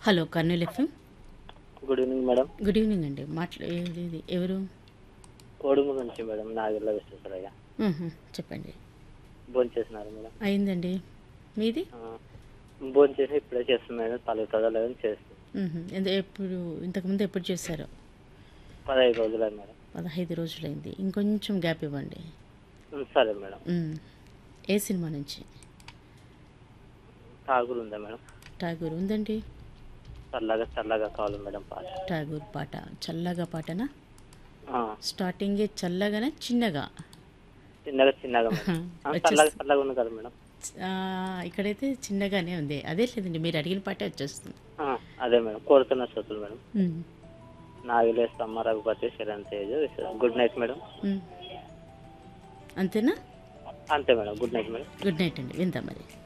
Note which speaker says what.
Speaker 1: Hello Kurnool FM
Speaker 2: good evening madam
Speaker 1: good evening అండి మాట్లా ఇది ఎవరు
Speaker 2: కోడుమూరు నుంచి మేడం నాగర్ల విశ్వేశ్వరయ్య
Speaker 1: మ్హూ, చెప్పండి
Speaker 2: భోజనం చేసినారు మేడం
Speaker 1: అయిందండి మీది
Speaker 2: భోజనం చేసి ఇప్పుడే చేస్తుంది మేడం తలుగుతుందో లేదని చేస్తుంది
Speaker 1: మ్హూ. ఎంత- ఎప్పుడు ఇంతకుముందు ఎప్పుడు చేశారో
Speaker 2: పదహైదు రోజులే మేడం
Speaker 1: పదహైదు రోజులైంది ఇంకొంచెం గ్యాప్ ఇవ్వండి
Speaker 2: ఉమ్, సరే మేడం
Speaker 1: మ్. ఏ సినిమా నుంచి
Speaker 2: ఠాగూర్ ఉందా మేడం
Speaker 1: ఠాగూర్ ఉందండి
Speaker 2: చల్లగా చల్లగా కావాలి మేడం పాట
Speaker 1: ఠాగూర్ పాట చల్లగా పాటనా
Speaker 2: ఆ,
Speaker 1: స్టార్టింగే చల్లగానే చిన్నగా
Speaker 2: చిన్నగా చిన్నగా మేడం ఆ,
Speaker 1: వచ్చేసి-
Speaker 2: చల్లగా చల్లగా ఉంది కదా మేడం
Speaker 1: ఆ, ఇక్కడైతే చిన్నగానే ఉంది అదే లేదండి మీరు అడిగిన పాటే వచ్చేస్తుంది
Speaker 2: ఆ, అదే మేడం కోరుతున్న శ్రోతులు మేడం
Speaker 1: మ్.
Speaker 2: నాగిలేష్ అమ్మ రఘుపతి శరణ్ తేజ్ విశ్వ- గుడ్ నైట్ మేడం
Speaker 1: మ్. అంతేనా
Speaker 2: అంతే madam good night madam
Speaker 1: good night అండి విందాం మరి